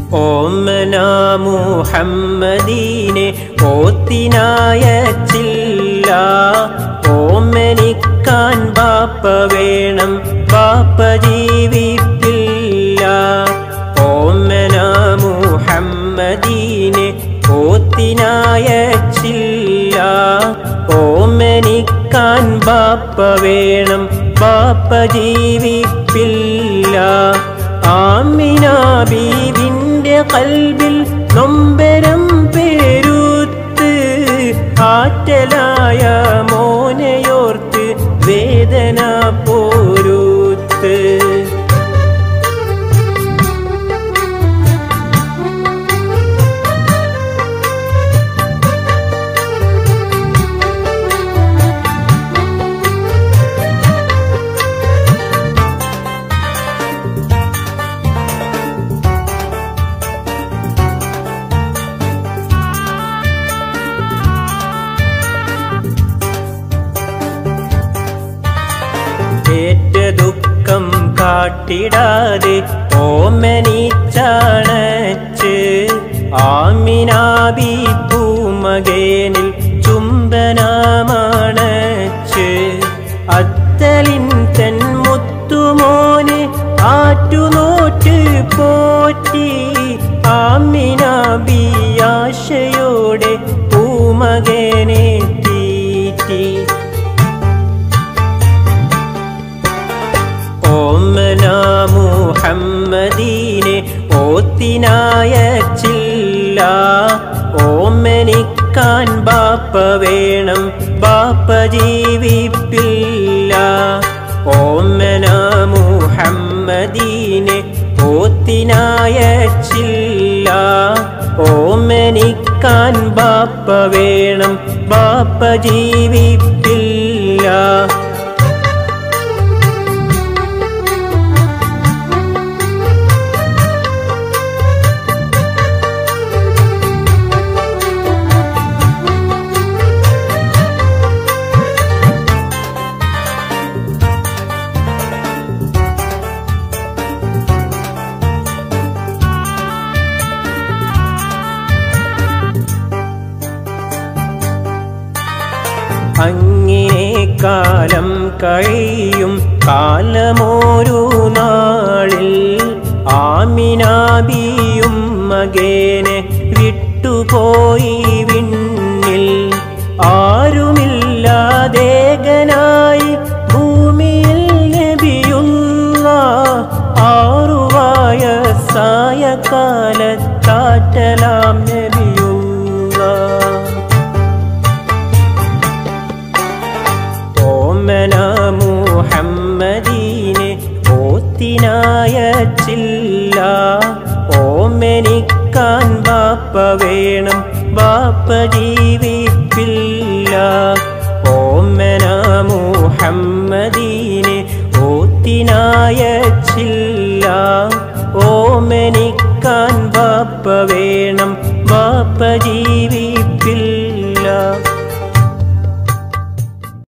ഓമന മുഹമ്മദീനെ ഓത്തിനായച്ചില്ല ഓമനിക്കാൻ ബാപ്പ വേണം ബാപ്പ ജീവിപ്പില്ല ഓമന മുഹമ്മദീനെ ഓത്തിനായച്ചില്ല ഓമനിക്കാൻ ബാപ്പ വേണം ബാപ്പ ജീവിപ്പില്ല ആമിന ബീവിന്റെ കൽബിൽ നൊമ്പരം പേരുത്ത് ആറ്റലായ മോനയോർത്ത് വേദന പോരുത്ത് ഏറ്റ ദുഃഖം കാട്ടിടാതെ ഓമനിച്ചാണച്ച് ആമിനാബി പൂമകേനിൽ ചുംബനമാണച്ച് അത്തലിൻ തെന്മുത്തുമോനെ ആറ്റുനോറ്റ് പോറ്റി ആമിനാബി ആശയോടെ പൂമകനെ തീറ്റി ഓമന മുഹമ്മദീനെ ഓത്തിനായച്ചില്ല ഓമനിക്കാൻ ബാപ്പ വേണം ബാപ്പ ജീവിപ്പില്ല ഓമന മുഹമ്മദീനെ ഓത്തിനായച്ചില്ല ഓമനിക്കാൻ ബാപ്പ വേണം ബാപ്പ ജീവിപ്പില്ല അങ്ങിനെ കാലം കഴിയും കാലമോരു നാളിൽ ആമിനാബിയും മകേനെ വിട്ടുപോയി വിണ്ണിൽ ആരുമില്ലാതേകനായി ഭൂമിയിൽ നബിയുള്ള ആറു വയസ്സായ കാലത്താറ്റലാം നബിയുള്ള ഓമന മുഹമ്മദീനെ ഓത്തിനായച്ചില്ല ഓമനിക്കാൻ ബാപ്പ വേണം ബാപ്പ ജീവിപ്പില്ല ഓമന മുഹമ്മദീനെ ഓത്തിനായച്ചില്ല ഓമനിക്കാൻ ബാപ്പ വേണം ബാപ്പ ജീവിപ്പില്ല